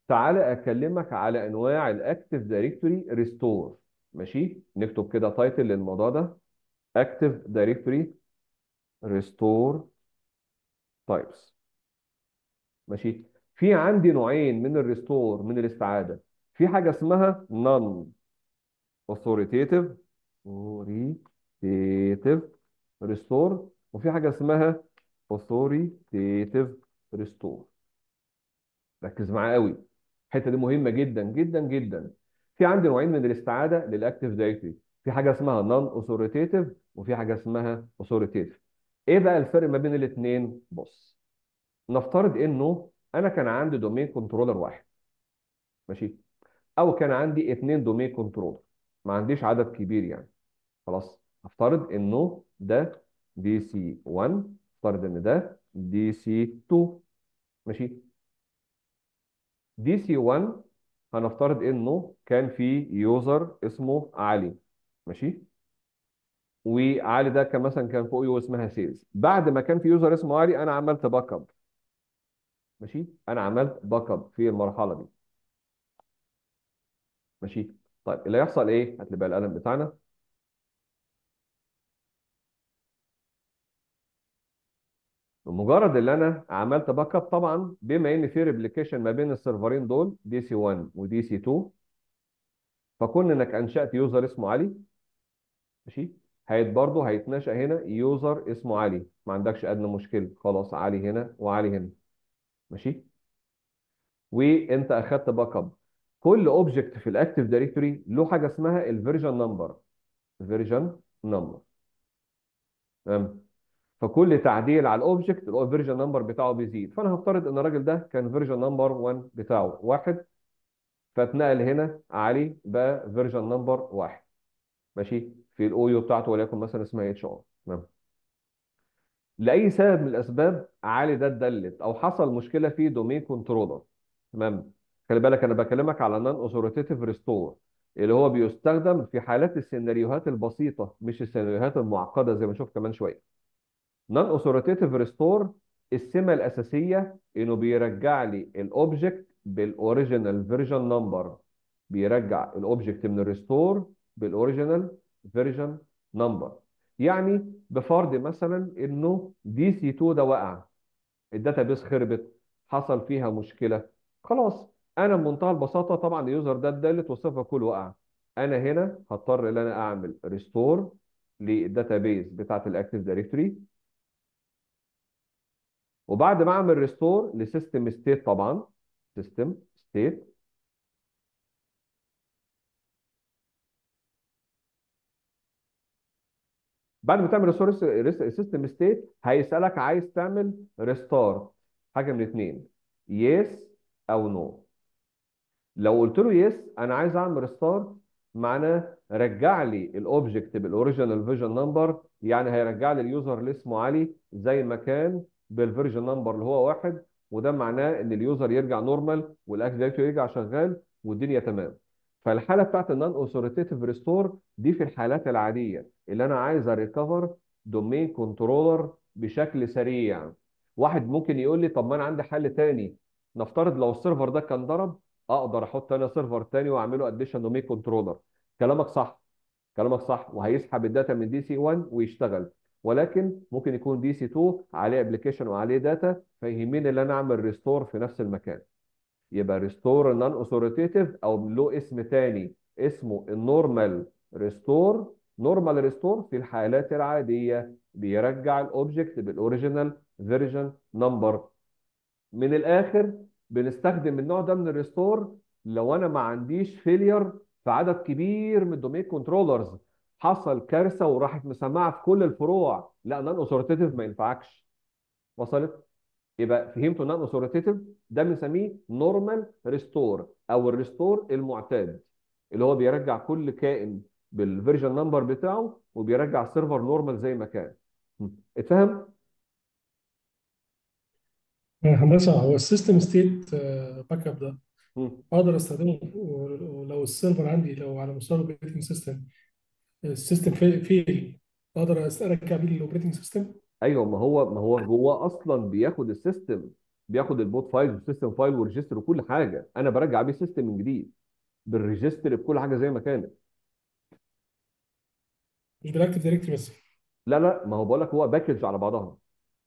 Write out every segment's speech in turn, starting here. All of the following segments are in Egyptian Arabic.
تعالى اكلمك على انواع الاكتف دايركتوري ريستور ماشي نكتب كده تايتل للموضوع ده اكتف دايركتوري ريستور تايبس ماشي في عندي نوعين من الريستور من الاستعاده في حاجه اسمها نون authoritative authoritative restore وفي حاجه اسمها authoritative restore ركز معايا قوي الحته دي مهمه جدا جدا جدا في عندي نوعين من الاستعاده للاكتيف دايركتوري في حاجه اسمها نون اوثوريتيف وفي حاجه اسمها اوثوريتيف ايه بقى الفرق ما بين الاثنين بص نفترض انه انا كان عندي دومين كنترولر واحد ماشي او كان عندي اثنين دومين كنترولر ما عنديش عدد كبير يعني خلاص هفترض انه ده دي سي 1 افترض ان ده دي سي 2 ماشي دي سي 1 هنفترض انه كان في يوزر اسمه علي ماشي وعلي ده كان مثلا كان فوق يو اسمها سيلز بعد ما كان في يوزر اسمه علي انا عملت باك اب ماشي انا عملت باك اب في المرحله دي ماشي طيب اللي هيحصل ايه هات لي بقى القلم بتاعنا بمجرد اللي انا عملت باك اب طبعا بما ان في ريبليكيشن ما بين السيرفرين دول دي سي 1 ودي سي 2 فكون انك انشات يوزر اسمه علي ماشي هيت برضه هيتنشأ هنا يوزر اسمه علي ما عندكش ادنى مشكله خلاص علي هنا وعلي هنا ماشي وانت اخدت باك اب كل اوبجكت في الاكتيف دايركتوري له حاجه اسمها الفيرجن نمبر فيرجن نمبر تمام فكل تعديل على الاوبجكت اللي هو الفيرجن نمبر بتاعه بيزيد فانا هفترض ان الراجل ده كان فيرجن نمبر 1 بتاعه واحد فاتنقل هنا علي بقى فيرجن نمبر واحد ماشي في الاو يو بتاعته وليكن مثلا اسمها اتش ار تمام لاي سبب من الاسباب علي ده اتدلت او حصل مشكله في دومين كنترولر تمام خلي بالك انا بكلمك على نون اوثوريتيف ريستور اللي هو بيستخدم في حالات السيناريوهات البسيطه مش السيناريوهات المعقده زي ما نشوف كمان شويه نون اوثوريتيف ريستور السمه الاساسيه انه بيرجع لي الاوبجكت بالاوريجينال فيرجن نمبر بيرجع الاوبجكت من الريستور بالاوريجينال فيرجن نمبر يعني بفرض مثلا انه دي سي 2 ده وقع الداتابيس خربت حصل فيها مشكله خلاص انا بمنتهى البساطه طبعا اليوزر ده اتدلت والصفر كله وقع انا هنا هضطر ان انا اعمل ريستور للداتابيس بتاعت الاكتيف دايركتوري وبعد ما اعمل ريستور لسيستم ستيت طبعا سيستم ستيت بعد ما تعمل ريستور سيستم ستيت هيسالك عايز تعمل ريستارت حاجه من الاثنين يس او نو لو قلت له يس انا عايز اعمل ريستارت معناه رجع لي الاوبجكت بالاوريجينال فيرجن نمبر يعني هيرجع لي اليوزر اللي اسمه علي زي ما كان بالفيرجن نمبر اللي هو واحد وده معناه ان اليوزر يرجع نورمال والاكس دايركتوري يرجع شغال والدنيا تمام فالحاله بتاعت النون اوثوريتيف ريستور دي في الحالات العاديه اللي انا عايز اريكفر دومين كنترولر بشكل سريع واحد ممكن يقول لي طب ما انا عندي حل تاني نفترض لو السيرفر ده كان ضرب اقدر احط انا سيرفر تاني واعمله اديشن دومين كنترولر كلامك صح كلامك صح وهيسحب الداتا من دي سي 1 ويشتغل ولكن ممكن يكون دي سي 2 عليه ابلكيشن وعليه داتا فيهمني ان انا اعمل ريستور في نفس المكان يبقى ريستور نون اوثوريتيف او له اسم تاني اسمه النورمال ريستور نورمال ريستور في الحالات العاديه بيرجع الاوبجكت بالاوريجينال فيرجن نمبر من الاخر بنستخدم النوع ده من الريستور لو انا ما عنديش فيلير في عدد كبير من الدومين كنترولرز حصل كارثه وراحت مسمعه في كل الفروع لا نون اوثوريتيف ما ينفعكش وصلت يبقى فهمتوا نون اوثوريتيف ده بنسميه نورمال ريستور او الريستور المعتاد اللي هو بيرجع كل كائن بالفيرجن نمبر بتاعه وبيرجع السيرفر نورمال زي ما كان اتفهم هندسة هو السيستم ستيت باك اب ده مم. اقدر استخدمه ولو السيرفر عندي لو على مستوى الاوبريتنج سيستم السيستم فيل اقدر ارجع بيه للاوبريتنج سيستم ايوه ما هو ما هو جواه اصلا بياخد السيستم بياخد البوت فايل والسيستم فايل والريجستر وكل حاجه انا برجع بيه سيستم من جديد بالريجستر بكل حاجه زي ما كانت مش بالاكتف دايركتري بس لا لا ما هو بقول لك هو باكج على بعضها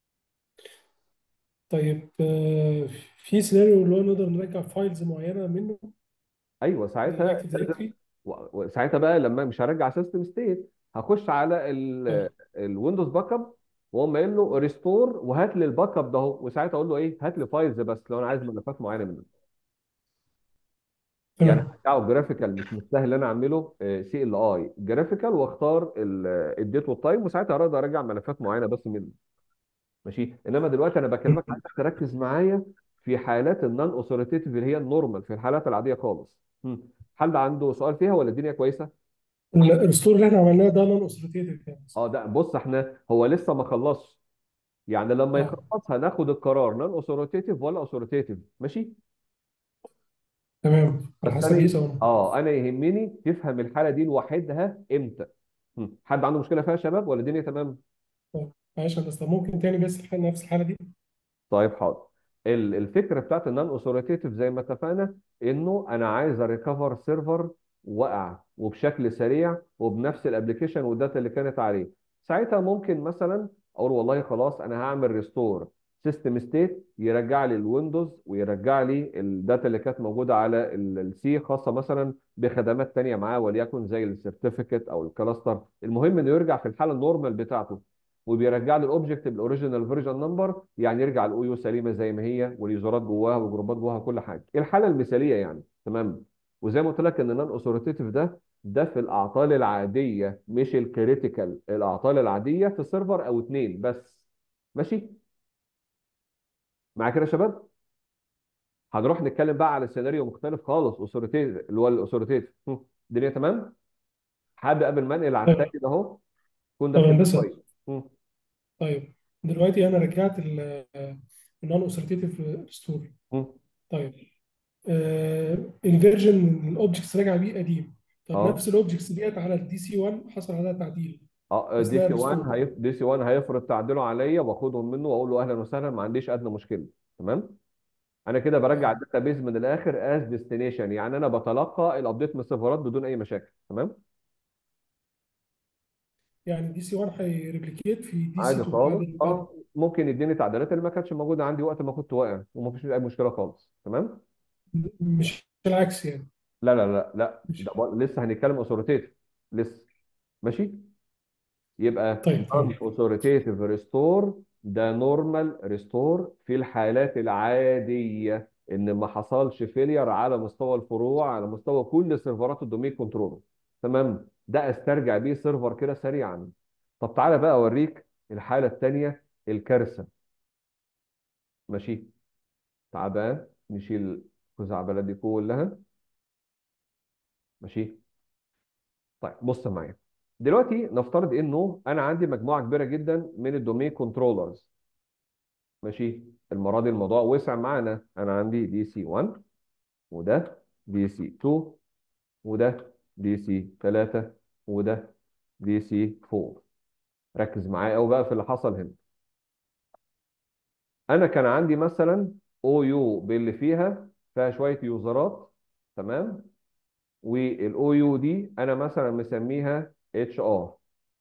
طيب آه، في سيناريو اللي هو نقدر نرجع فايلز معينه منه ايوه ساعتها للاكتف لازم دايركتري و- وساعتها بقى لما مش هرجع سيستم ستيت هخش على اه الويندوز باك اب واقوم قايل له ريستور وهات لي الباك اب ده اهو وساعتها اقول له ايه هات لي فايلز بس لو انا عايز ملفات معينه منه يعني تمام هرجعه جرافيكال مش مستاهل ان انا اعمله سي ال اي جرافيكال واختار الديت والتايم وساعتها اقدر ارجع ملفات معينه بس منه ماشي انما دلوقتي انا بكلمك عايزك تركز معايا في حالات النون اوثوريتيف اللي هي النورمال في الحالات العاديه خالص مم. حد عنده سؤال فيها ولا الدنيا كويسه الريستور اللي احنا عملناه ده نون اوثوريتيف يعني اه ده بص احنا هو لسه ما خلصش يعني لما اه يخلص هناخد القرار نون اوثوريتيف ولا اوثوريتيف ماشي تمام على بس حسب انا ايه سواء اه انا يهمني تفهم الحاله دي لوحدها امتى مم. حد عنده مشكله فيها يا شباب ولا الدنيا تمام طيب معلش هندسه طب ممكن تاني بس الحالة نفس الحاله دي طيب حاضر ال- الفكره بتاعت النون اوثوريتيف زي ما اتفقنا انه انا عايز اريكفر سيرفر وقع وبشكل سريع وبنفس الابلكيشن والداتا اللي كانت عليه ساعتها ممكن مثلا اقول والله خلاص انا هعمل ريستور سيستم ستيت يرجع لي الويندوز ويرجع لي الداتا اللي كانت موجوده على السي خاصه مثلا بخدمات تانية معاه وليكن زي السيرتيفيكت او الكلاستر المهم انه يرجع في الحاله النورمال بتاعته وبيرجع لي الاوبجكت بالاوريجينال فيرجن نمبر يعني يرجع الاو يو سليمه زي ما هي واليوزرات جواها والجروبات جواها كل حاجه الحاله المثاليه يعني تمام وزي ما قلت لك ان النون اوثوريتيف ده ده في الاعطال العاديه مش الكريتيكال الاعطال العاديه في سيرفر او اتنين بس ماشي معاك كده يا شباب هنروح نتكلم بقى على سيناريو مختلف خالص اوثوريتيف اللي هو الاوثوريتيف الدنيا تمام حابب قبل ما انقل على التاني طيب ده اهو تكون ده طب فهمت هندسه كويس مم. طيب دلوقتي انا رجعت النون اوثوريتيف ريستور مم. طيب آه الفيرجن الاوبجكتس راجع بيه قديم طب اه نفس الاوبجكتس ديت على الدي سي 1 حصل عليها تعديل اه دي اثناء سي 1 الريستور هيف... دي سي 1 هيفرض تعديله عليا واخدهم منه واقول له اهلا وسهلا ما عنديش ادنى مشكله تمام انا كده برجع اه الداتا بيز من الاخر از ديستنيشن يعني انا بتلقى الابديت من السيرفرات بدون اي مشاكل تمام يعني دي سي 1 هيريبليكيت في دي سي عادي 2 بعد خالص ال- بعد اه ممكن يديني تعديلات اللي ما كانتش موجوده عندي وقت ما كنت واقع وما فيش اي مشكله خالص تمام مش العكس يعني لا لا لا لا ده مش بق- لسه هنتكلم اوثوريتيف لسه ماشي يبقى طيب نون تمام اوثوريتيف ريستور ده نورمال ريستور في الحالات العاديه ان ما حصلش فيلير على مستوى الفروع على مستوى كل سيرفرات الدومين كنترول تمام ده استرجع بيه سيرفر كده سريعا طب تعالى بقى اوريك الحاله الثانيه الكارثه ماشي تعال بقى نشيل الخزعبلات دي كلها ماشي طيب بص معايا دلوقتي نفترض انه انا عندي مجموعه كبيره جدا من الدومين كنترولرز ماشي المره دي الموضوع وسع معانا انا عندي دي سي 1 وده دي سي 2 وده دي سي 3 وده دي سي 4 ركز معايا قوي بقى في اللي حصل هنا انا كان عندي مثلا او يو باللي فيها فيها شويه يوزرات تمام والاو يو دي انا مثلا مسميها اتش ار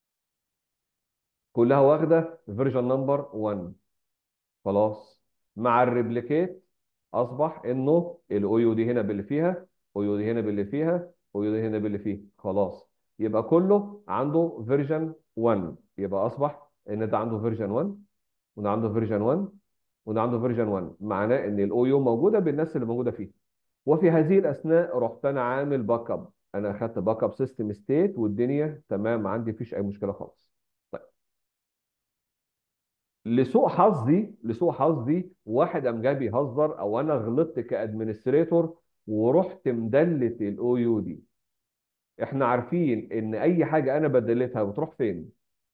كلها واخده فيرجن نمبر 1 خلاص مع الريبليكيت اصبح انه الاو يو دي هنا باللي فيها او يو دي هنا باللي فيها او يو دي هنا باللي فيه خلاص يبقى كله عنده فيرجن 1 يبقى اصبح ان ده عنده فيرجن 1 وده عنده فيرجن 1 وده عنده فيرجن 1 معناه ان الاو يو موجوده بالناس اللي موجوده فيه وفي هذه الاثناء رحت انا عامل باك اب انا اخدت باك اب سيستم ستيت والدنيا تمام عندي مفيش اي مشكله خالص طيب لسوء حظي لسوء حظي واحد قام جاي بيهزر او انا غلطت كادمنستريتور ورحت مدلت الاو يو دي احنا عارفين ان اي حاجه انا بدلتها بتروح فين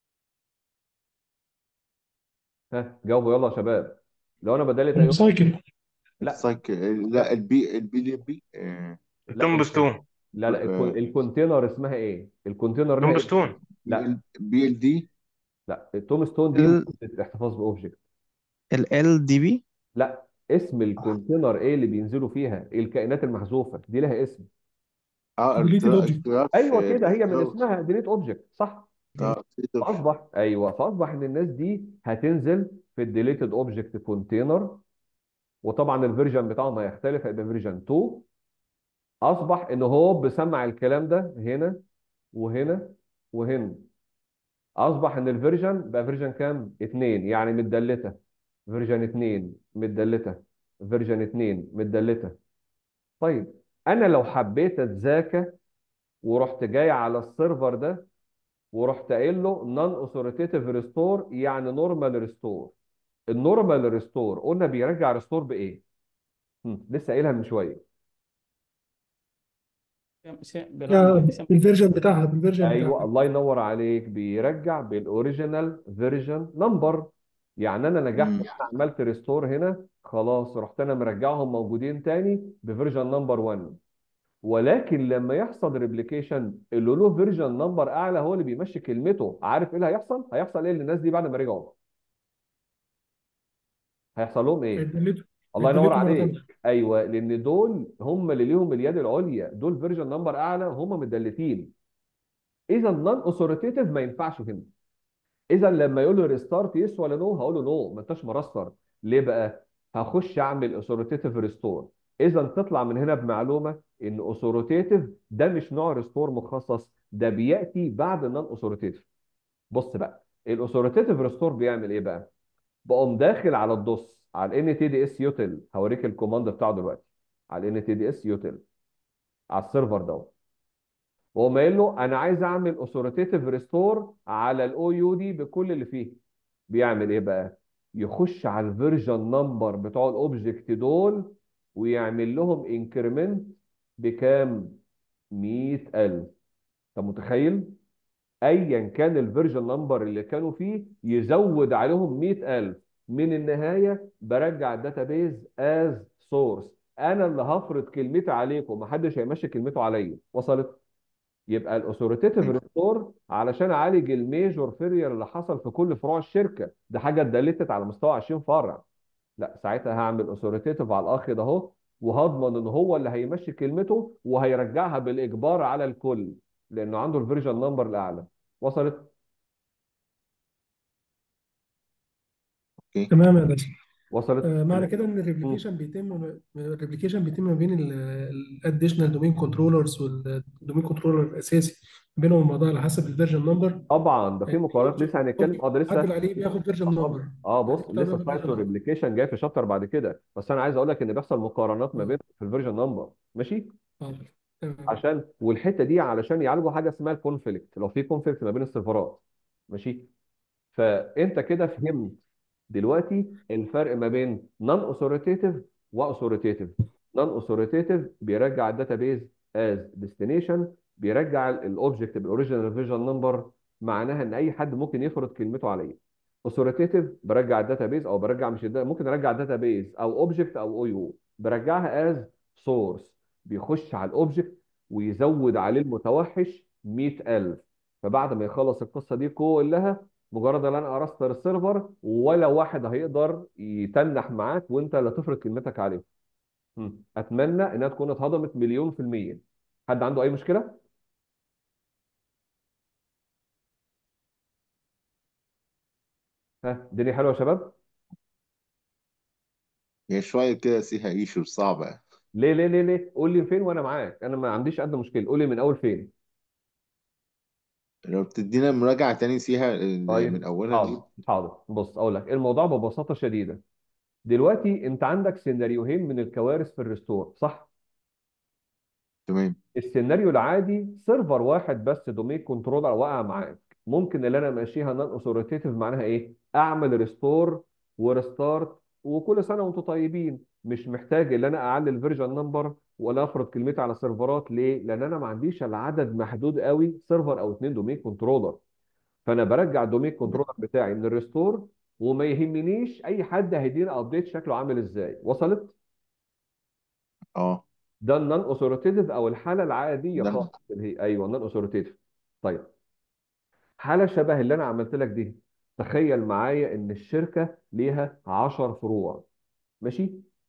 ها جاوبوا يلا يا شباب لو انا بدلت اي سايكل لا السايك لا البي البي دي بي آه، لا الكون... تومبستون لا لا الكون... آه، الكونتينر اسمها ايه الكونتينر لها اسم تومبستون بي لا ال بي ال دي لا التوم ستون دي ال مهمة الاحتفاظ باوبجكت ال دي بي لا اسم الكونتينر ايه اللي بينزلوا فيها الكائنات المحذوفه دي لها اسم اه deleted اختراع object اختراع ايوه في كده هي من اختراع اسمها ديليت اوبجكت صح اه تقدر فاصبح ايوه فاصبح ان الناس دي هتنزل في الديليتد اوبجكت كونتينر وطبعا الفيرجن بتاعهم هيختلف هيبقى فيرجن 2 اصبح ان هو بيسمع الكلام ده هنا وهنا وهنا اصبح ان الفيرجن بقى فيرجن كام 2 يعني متدلته فيرجن 2 متدلته فيرجن 2 متدلته طيب انا لو حبيت اتذاكى ورحت جاي على السيرفر ده ورحت قايل له نون اوثوريتيف ريستور يعني نورمال ريستور النورمال ريستور قلنا بيرجع ريستور بايه هم، لسه قايلها من شويه يا بالرقم بالفيرجن بتاعها بالفيرجن ايوه بتاعها الله ينور عليك بيرجع بالاوريجينال فيرجن نمبر يعني انا نجحت مم. انا عملت ريستور هنا خلاص رحت انا مرجعهم موجودين تاني بفيرجن نمبر 1 ولكن لما يحصل ريبليكيشن اللي له فيرجن نمبر اعلى هو اللي بيمشي كلمته عارف ايه اللي هيحصل هيحصل ايه للناس دي بعد ما رجعوا هيحصل لهم ايه هيدلتوا الله ينور هيدلتوا مرة عليك تانية ايوه لان دول هم اللي ليهم اليد العليا دول فيرجن نمبر اعلى هم مدلتين اذا نون اوثوريتيف ما ينفعش هنا اذا لما يقول له ريستارت يس ولا نو هقول له نو ما انتش مرستر ليه بقى هخش اعمل اوثوريتيف ريستور اذا تطلع من هنا بمعلومه ان اوثوريتيف ده مش نوع ريستور مخصص ده بياتي بعد النون اوثوريتيف بص بقى الاوثوريتيف ريستور بيعمل ايه بقى بقوم داخل على الدوس على ان تي دي اس يوتل هوريك الكوماند بتاعه دلوقتي على ان تي دي اس يوتل على السيرفر دوت وقوم قايل له انا عايز اعمل اوثوريتيف ريستور على الاو يو دي بكل اللي فيه بيعمل ايه بقى يخش على الفيرجن نمبر بتوع الاوبجكت دول ويعمل لهم انكريمنت بكام 100000 انت متخيل ايا كان الفيرجن نمبر اللي كانوا فيه يزود عليهم 100000 من النهايه برجع الداتابيز از سورس انا اللي هفرض كلمتي عليكم محدش هيمشي كلمته عليا وصلت يبقى الاوثوريتيف ريستور علشان اعالج الميجور فيلير اللي حصل في كل فروع الشركه ده حاجه اتدلتت على مستوى 20 فرع لا ساعتها هعمل اوثوريتيف على الاخ ده اهو وهضمن ان هو اللي هيمشي كلمته وهيرجعها بالاجبار على الكل لانه عنده الفيرجن نمبر الاعلى وصلت اوكي تمام يا باشا وصلت آه، معنى كده ان مم. الريبليكيشن بيتم الريبليكيشن بيتم ما بين الاديشنال دومين كنترولرز والدومين كنترولر الاساسي بينهم الموضوع على حسب الفيرجن نمبر طبعا ده في مقارنات لسه هنتكلم اه ده عدل لسه عليه بياخد فيرجن اه نمبر اه بص بتاع لسه بياخد سايت فيرجن نمبر ريبليكيشن جاي في شابتر بعد كده بس انا عايز اقول لك ان بيحصل مقارنات ما اه بين في الفيرجن نمبر ماشي اه تمام عشان والحته دي علشان يعالجوا حاجه اسمها الكونفليكت لو في كونفليكت ما بين السيرفرات ماشي فانت كده فهمت دلوقتي الفرق ما بين نون اوثوريتيف واوثوريتيف نون اوثوريتيف بيرجع الداتابيز از ديستنيشن بيرجع الاوبجكت بالاوريجينال فيرجن نمبر معناها ان اي حد ممكن يفرض كلمته عليه اوثوريتيف برجع الداتابيز او برجع مش الدا- ممكن ارجع الداتابيز او اوبجكت او او يو برجعها از سورس بيخش على الاوبجكت ويزود عليه المتوحش 100000 فبعد ما يخلص القصه دي كلها مجرد ان انا ارستر السيرفر ولا واحد هيقدر يتنح معاك وانت لا تفرض كلمتك عليه مم. اتمنى انها تكون اتهضمت مليون في المية حد عنده اي مشكلة؟ ها الدنيا حلوة يا شباب؟ هي شويه كده فيها ايشو صعبه ليه ليه ليه ليه؟ قول لي فين وانا معاك انا ما عنديش ادنى مشكلة قول لي من اول فين؟ لو بتدينا مراجعه تاني فيها ال- طيب من اولها حاضر دي حاضر بص اقول لك الموضوع ببساطة شديدة دلوقتي انت عندك سيناريوهين من الكوارث في الريستور صح؟ تمام السيناريو العادي سيرفر واحد بس دومين كنترولر وقع معاك ممكن اللي انا ماشيها نون اوثوريتيف معناها ايه اعمل ريستور وريستارت وكل سنه وانتم طيبين مش محتاج ان انا اعلي الفيرجن نمبر ولا افرض كلمتي على السيرفرات ليه لان انا ما عنديش الا عدد محدود قوي سيرفر او اتنين دومين كنترولر فانا برجع الدومين كنترولر بتاعي من الريستور وما يهمنيش اي حد هيدينا ابديت شكله عامل ازاي وصلت اه ده النون اوثوريتيف او الحاله العاديه ده خالص اللي هي ايوه النون اوثوريتيف طيب حاله شبه اللي انا عملت لك دي تخيل معايا ان الشركه ليها 10 فروع ماشي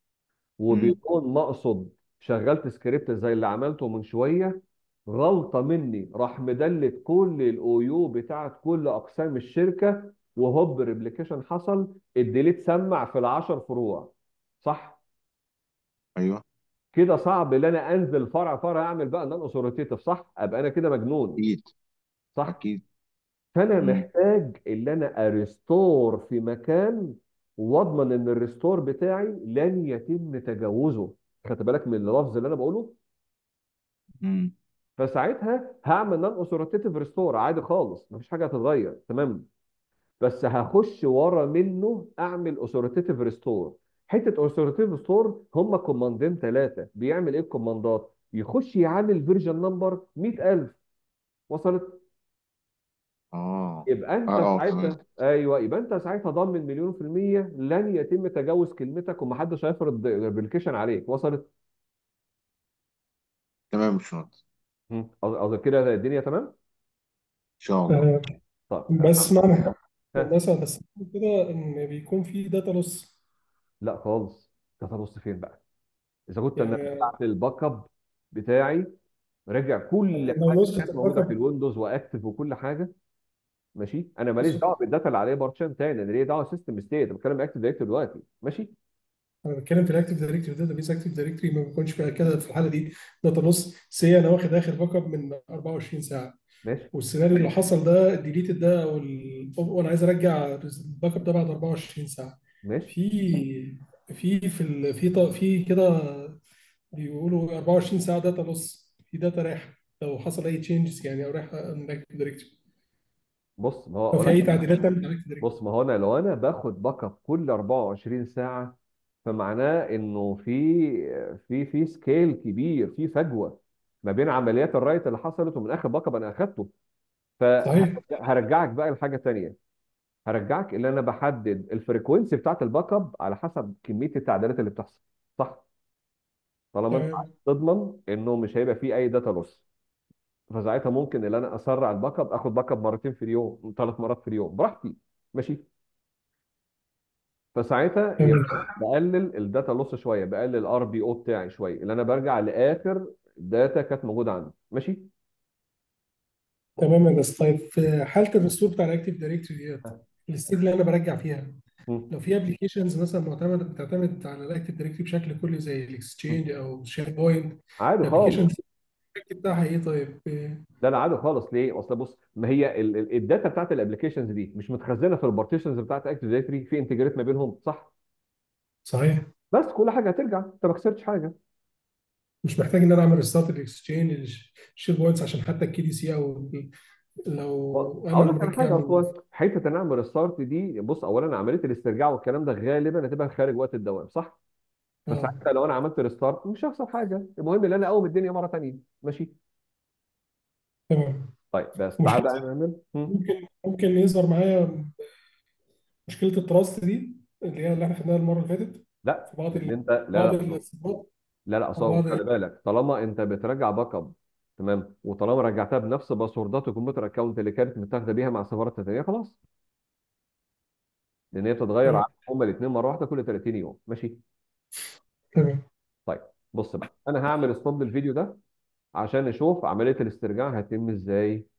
وبدون ما اقصد شغلت سكريبت زي اللي عملته من شويه غلطه مني راح مدلت كل الاو يو بتاعت كل اقسام الشركه وهوب ريبليكيشن حصل الديليت سمع في العشر فروع صح ايوه كده صعب ان انا انزل فرع فرع اعمل بقى نون اوثوريتيف صح ابقى انا كده مجنون اكيد صح اكيد فانا مم. محتاج ان انا اريستور في مكان واضمن ان الريستور بتاعي لن يتم تجاوزه خدت بالك من اللفظ اللي انا بقوله مم. فساعتها هعمل نون اوثوريتيف ريستور عادي خالص مفيش حاجه هتتغير تمام بس هخش ورا منه اعمل اوثوريتيف ريستور حته اوثوريتيف ريستور هم كوماندين ثلاثه بيعمل ايه الكوماندات يخش يعلي الفيرجن نمبر 100000 وصلت اه يبقى انت اه اه فهمت ساعتها ايوه يبقى انت ساعتها ضامن مليون في المية لن يتم تجاوز كلمتك ومحدش هيفرض ريبليكيشن عليك وصلت تمام يا باشمهندس مم. قصد- قصدك كده الدنيا تمام ان شاء الله آه، طيب بس معنى ها مثلا بس كده ان بيكون في داتا لوس لا خالص انت هتبص فين بقى اذا كنت انا يعني رجعت الباك اب بتاعي رجع كل لو حاجه نسخة كانت موجوده الباك في اب الويندوز واكتف وكل حاجه ماشي انا ماليش بص دعوه بالداتا اللي عليه بارتيشن تاني انا ليه دعوه سيستم ستيت انا بتكلم اكتف دايركت دلوقتي ماشي انا بتكلم في الاكتيف دايركتوري داتا بيس اكتيف دايركتوري ما بيكونش فيها كده في الحاله دي داتا لوس سي انا واخد اخر باك اب من 24 ساعه ماشي والسيناريو اللي حصل ده الديليتد ده او ال... وانا عايز ارجع الباك اب ده بعد 24 ساعه ماشي في في في ال... في ط- في كده بيقولوا 24 ساعه داتا لوس في داتا رايحه لو حصل اي تشينجز يعني او رايحه من الاكتيف دايركتوري بص ما لو هو في اي انا تعديلات تعمل على الاكتيف دايركتوري بص ما هو انا لو انا باخد باك اب كل 24 ساعه فمعناه انه في في في سكيل كبير في فجوه ما بين عمليات الرايت اللي حصلت ومن اخر باك اب انا اخدته صحيح فهرجعك بقى لحاجه تانيه هرجعك اللي انا بحدد الفريكونسي بتاعت الباك اب على حسب كميه التعديلات اللي بتحصل صح طالما انت عايز تمام تضمن انه مش هيبقى فيه اي داتا لوس فساعتها ممكن ان انا اسرع الباك اب اخد باك اب مرتين في اليوم ثلاث مرات في اليوم براحتي ماشي فساعتها تمام يبقى بقلل الداتا لوس شويه بقلل الار بي او بتاعي شويه اللي انا برجع لاخر داتا كانت موجوده عندي ماشي تمام يا بس طيب في حاله الريستور بتاع الاكتيف دايركتوري ديت الستيج اللي انا برجع فيها مم. لو في ابلكيشنز مثلا معتمد بتعتمد على الاكتيف دايركتوري بشكل كلي زي مم. الاكسشينج او شير بوينت عادي الابلكيشن خالص بتاعها ايه طيب إيه؟ لا لا عادي خالص ليه اصل بص ما هي ال- ال- الداتا بتاعت الابلكيشنز دي مش متخزنه في البارتيشنز بتاعت اكتيف دايركتوري في انتجريت ما بينهم صح صحيح بس كل حاجه هترجع انت ما خسرتش حاجه مش محتاج ان انا اعمل ريستارت الاكسشينج الشير بوينتس عشان حتى الكي دي سي او لو انا اقول لك لما على باجي حاجه اعمل اصلا حته ان اعمل ريستارت دي بص اولا عمليه الاسترجاع والكلام ده غالبا هتبقى خارج وقت الدوام صح اه فساعتها لو انا عملت ريستارت مش هيحصل حاجه المهم ان انا اقوم الدنيا مره ثانيه ماشي تمام طيب بس تعال مشكلة بقى نعمل مم. ممكن ممكن يظهر معايا مشكلة التراست دي اللي هي اللي احنا خدناها المرة اللي فاتت لا في بعض لان ال... انت لا بعض لا الاستثمارات لا لا او اصلا بعض خلي بالك طالما انت بترجع باك اب تمام وطالما رجعتها بنفس باسوردات الكمبيوتر اكونت اللي كانت متاخده بيها مع السفارات التانيه خلاص لان هي بتتغير تمام عن هما الاثنين مره واحده كل 30 يوم ماشي تمام طيب بص بقى انا هعمل ستوب للفيديو ده عشان نشوف عمليه الاسترجاع هتتم ازاي